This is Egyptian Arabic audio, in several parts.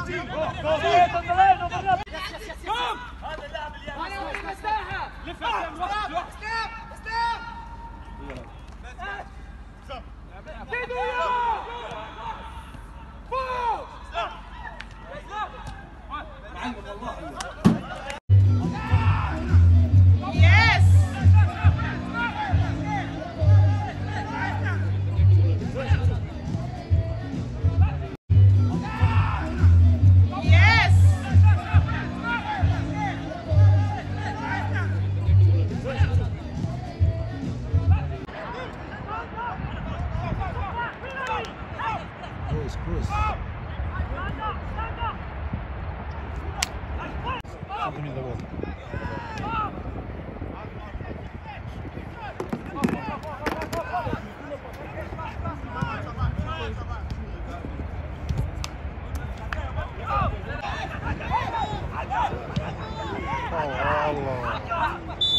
Yes! Yes! كويس كويس Give me the ball. Oh, Allah.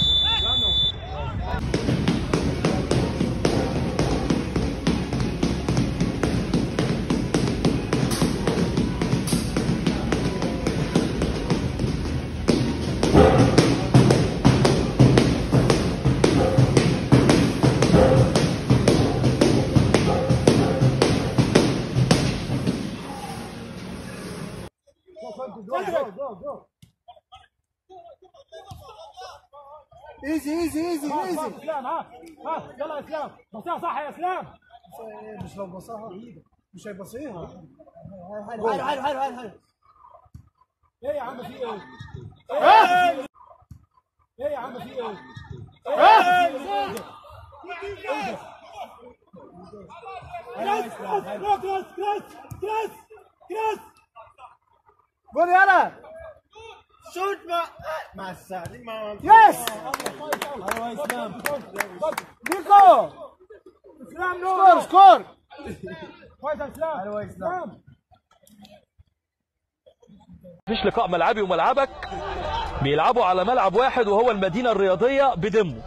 ايزي ايزي ايزي ايزي اسلام ها ها يلا يا اسلام بصيها صح يا اسلام مش لو بصاها مش هيبصيها حلو حلو حلو حلو حلو ايه يا عم في ايه؟ ايه ايه يا عم في ايه؟ كراس كراس كراس كراس كراس قول يلا شوت ما مع السلامة يس ايوه يا اسلام نيكو اسلام سكور نور سكور كويس يا اسلام ايوه يا اسلام مفيش لقاء ملعبي وملعبك بيلعبوا على ملعب واحد وهو المدينة الرياضية بدمه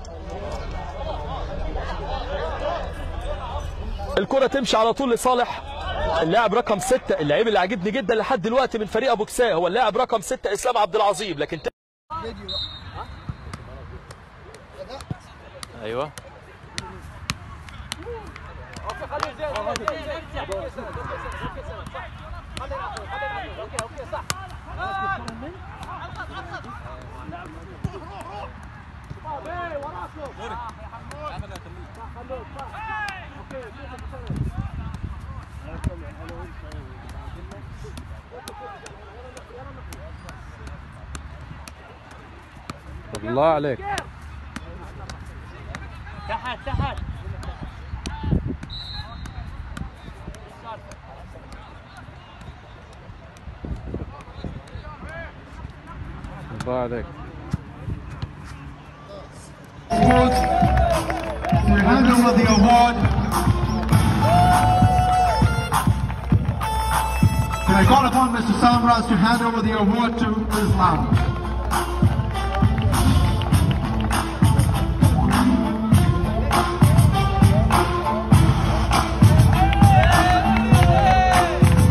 الكرة تمشي على طول لصالح اللاعب رقم ستة اللاعب اللي عاجبني جدا لحد دلوقتي من فريق ابو كساه هو اللاعب رقم ستة اسلام عبد العظيم لكن ت... ايوه الله عليك الله عليك to hand over the award. Can I call upon Mr. Samras to hand over the award to Islam?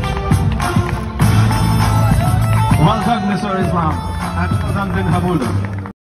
Well done, Mr. Islam, and well done, bin Hamuda.